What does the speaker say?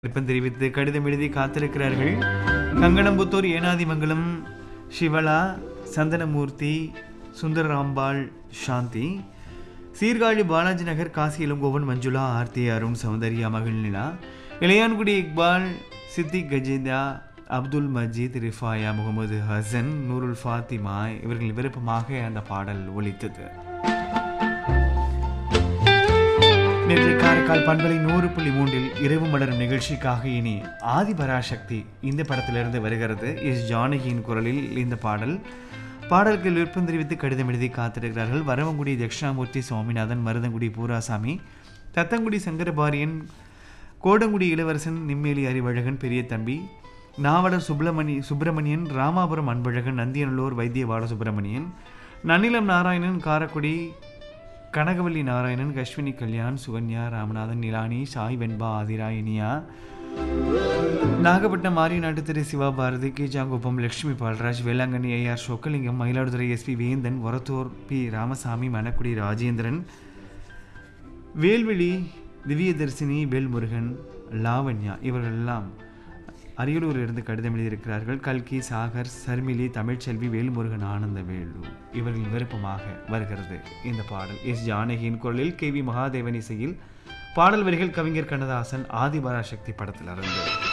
விருப்பம் தெரிவித்து கடிதம் எழுதி காத்திருக்கிறார்கள் கங்கணம்புத்தூர் ஏனாதிமங்கலம் சிவலா சந்தனமூர்த்தி சுந்தரராம்பாள் சாந்தி சீர்காழி பாலாஜி நகர் காசி இளங்கோவன் மஞ்சுளா ஆர்த்தி அருண் சௌந்தர்யா மகிழ்நிலா இளையான்குடி இக்பால் சித்திக் கஜேந்தா அப்துல் மஜீத் ரிஃபாயா முகமது ஹசன் நூருல் ஃபாத்திமா இவர்கள் விருப்பமாக அந்த பாடல் ஒலித்தது நேற்று காரைக்கால் பண்பலை நூறு புள்ளி மூன்றில் இரவு மலரும் நிகழ்ச்சிக்காக இனி ஆதிபராசக்தி இந்த படத்திலிருந்து வருகிறது எஸ் ஜானகியின் குரலில் இந்த பாடல் பாடலுக்கு விருப்பம் தெரிவித்து கடிதம் எழுதி காத்திருக்கிறார்கள் வரவங்குடி தட்சிணாமூர்த்தி சுவாமிநாதன் மருதங்குடி பூராசாமி தத்தங்குடி சங்கரபாரியன் கோடங்குடி இளவரசன் நிம்மேலி அறிவழகன் பெரிய தம்பி நாவலர் சுப்பிரமணி சுப்பிரமணியன் ராமாபுரம் அன்பழகன் நந்தியநல்லூர் வைத்திய பாலசுப்பிரமணியன் நன்னிலம் நாராயணன் காரக்குடி கனகவல்லி நாராயணன் கஸ்வினி கல்யாண் சுகன்யா ராமநாதன் நிலானி சாய் வெண்பா ஆதிராயினியா நாகப்பட்டினம் மாரியநாட்டு திரு சிவா பாரதி கீஜாங்குப்பம் Lakshmi Palraj Velankanni IR Chokkalingam Mayiladuthurai SP Vendhan Orathur P Ramasamy Manakkudi Rajendran Velvizhi Divyadharshini Velmurugan Lavanya இவர்கள் எல்லாம் அரியலூரிலிருந்து கடிதம் எழுதியிருக்கிறார்கள் கல்கி சாகர் சர்மிலி தமிழ்ச்செல்வி வேல்முருகன் ஆனந்த வேலு இவர்களின் விருப்பமாக வருகிறது இந்த பாடல் எஸ் ஜானகியின் குரலில் கே வி மகாதேவன் இசையில் பாடல் வரிகள் கவிஞர் கண்ணதாசன் ஆதிபராசக்தி படத்திலிருந்து